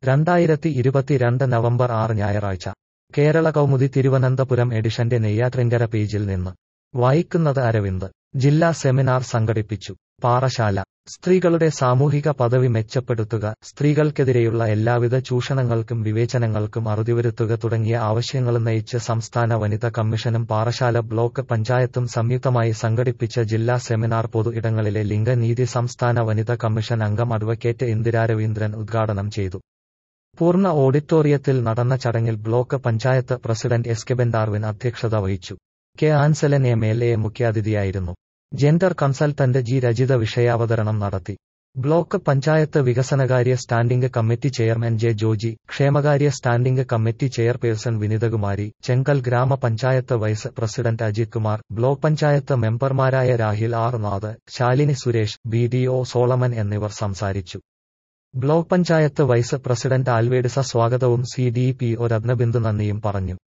രണ്ടായിരത്തി ഇരുപത്തിരണ്ട് നവംബർ ആറ് ഞായറാഴ്ച കേരള കൗമുദി തിരുവനന്തപുരം എഡിഷന്റെ നെയ്യാറ്റിൻകര പേജിൽ നിന്ന് വായിക്കുന്നത് അരവിന്ദ് ജില്ലാ സെമിനാർ സംഘടിപ്പിച്ചു പാറശാല സ്ത്രീകളുടെ സാമൂഹിക പദവി മെച്ചപ്പെടുത്തുക സ്ത്രീകൾക്കെതിരെയുള്ള എല്ലാവിധ ചൂഷണങ്ങൾക്കും വിവേചനങ്ങൾക്കും അറുതിവരുത്തുക തുടങ്ങിയ ആവശ്യങ്ങളുന്നയിച്ച് സംസ്ഥാന വനിതാ കമ്മീഷനും പാറശാല ബ്ലോക്ക് പഞ്ചായത്തും സംയുക്തമായി സംഘടിപ്പിച്ച ജില്ലാ സെമിനാർ പൊതു ഇടങ്ങളിലെ ലിംഗനീതി സംസ്ഥാന വനിതാ കമ്മീഷൻ അംഗം അഡ്വക്കേറ്റ് ഇന്ദിരാ രവീന്ദ്രൻ ഉദ്ഘാടനം ചെയ്തു പൂർണ്ണ ഓഡിറ്റോറിയത്തിൽ നടന്ന ചടങ്ങിൽ block panchayat president S K Bendarvin അധ്യക്ഷത വഹിച്ചു K Anselan M L A മുഖ്യാതിഥിയായിരുന്നു ജെൻഡർ കൺസൾട്ടന്റ് ജി രജിത വിഷയാവതരണം നടത്തി ബ്ലോക്ക് പഞ്ചായത്ത് വികസനകാര്യ standing committee chairman J Joji ക്ഷേമകാര്യ standing committee chairperson Vinithakumari Chenkal ഗ്രാമപഞ്ചായത്ത് vice president Ajith Kumar block panchayat മെമ്പർമാരായ Rahil R Nath Shalini Suresh B D O Solomon എന്നിവർ സംസാരിച്ചു block panchayat vice president Alvedisa സ്വാഗതവും C D P O Ratnabindu നന്ദിയും പറഞ്ഞു